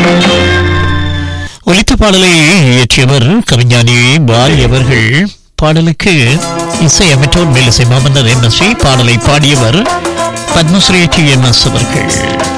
ஒலித்த பாடலை இயற்றியவர் கவிஞானி பாரி அவர்கள் பாடலுக்கு இசை அமைச்சோர் மேலிசை மாமன்னர் எம் எஸ் பாடலை பாடியவர் பத்மஸ்ரீ டி எம் எஸ் அவர்கள்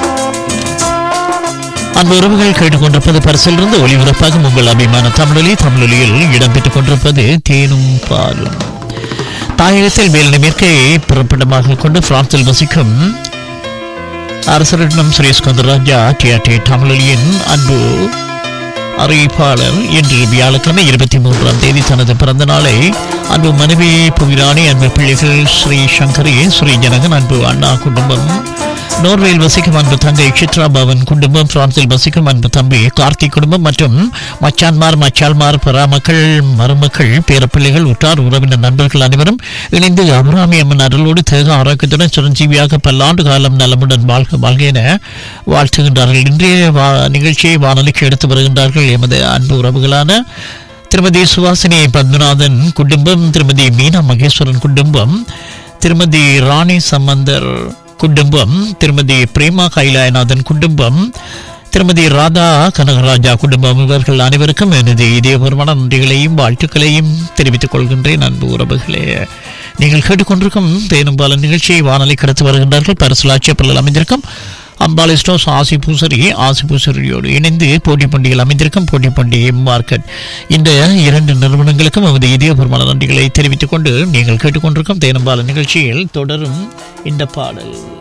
அன்பு உறவுகள் கேட்டுக்கொண்டிருப்பது பரிசிலிருந்து ஒளிபரப்பாக உங்கள் அபிமான தமிழொலி தமிழொலியில் இடம்பெற்றுக் கொண்டிருப்பது தேனும் பாலும் தாயகத்தில் மேல் நிமிர்க்கை பிறப்பிடமாக கொண்டு பிரான்சில் வசிக்கும் அரசரிடம் சுரேஷ்கந்தர் ராஜா டிஆர்டி தமிழொலியின் அன்பு அறிவிப்பாளர் இன்று வியாழக்கிழமை இருபத்தி மூன்றாம் தேதி தனது பிறந்த நாளை அன்பு மனைவி புவிராணி அன்பு பிள்ளைகள் ஸ்ரீ சங்கரி ஸ்ரீ ஜனகன் அன்பு அண்ணா குடும்பம் நோர்வேயில் வசிக்கும் அன்பு தங்கை சித்ரா பவன் குடும்பம் பிரான்சில் வசிக்கும் அன்பு தம்பி கார்த்திக் குடும்பம் மற்றும் மச்சான்மார் மச்சால்மார் பராமக்கள் மருமக்கள் பேரப்பிள்ளைகள் உற்றார் உறவினர் நண்பர்கள் அனைவரும் இணைந்து அபிராமி அம்மன் அருளோடு தேக ஆரோக்கியத்துடன் சிரஞ்சீவியாக பல்லாண்டு காலம் நலமுடன் வாழ்க வாழ்க என வாழ்த்துகின்றார்கள் இன்றைய வா- நிகழ்ச்சியை வானொலிக்கு எடுத்து வருகின்றார்கள் எமது அன்பு உறவுகளான திருமதி சுவாசினி பத்மநாதன் குடும்பம் திருமதி மீனா மகேஸ்வரன் குடும்பம் திருமதி ராணி சம்பந்தர் குடும்பம் திருமதி பிரேமா கைலாயநாதன் குடும்பம் திருமதி ராதா கனகராஜா குடும்பம் இவர்கள் அனைவருக்கும் எனது இதயபூர்வமான நன்றிகளையும் வாழ்த்துக்களையும் தெரிவித்துக் கொள்கின்றேன் அன்பு உறவுகளே நீங்கள் கேட்டுக்கொண்டிருக்கும் தேனும்பாலன் நிகழ்ச்சியை வானொலி கடத்து வருகின்றார்கள் பரிசுலாட்சிய பள்ளல் அமைந்திருக்கும் அம்பாலை ஸ்டோர்ஸ் ஆசி பூசரி ஆசி பூசரியோடு இணைந்து போட்டி பண்டிகையில் அமைந்திருக்கும் போட்டி பண்டிகை மார்க்கெட் இந்த இரண்டு நிறுவனங்களுக்கும் நமது இதயபூர்வமான நன்றிகளை தெரிவித்துக் கொண்டு நீங்கள் கேட்டுக்கொண்டிருக்கும் தேனம்பால நிகழ்ச்சியில் தொடரும் இந்த பாடல்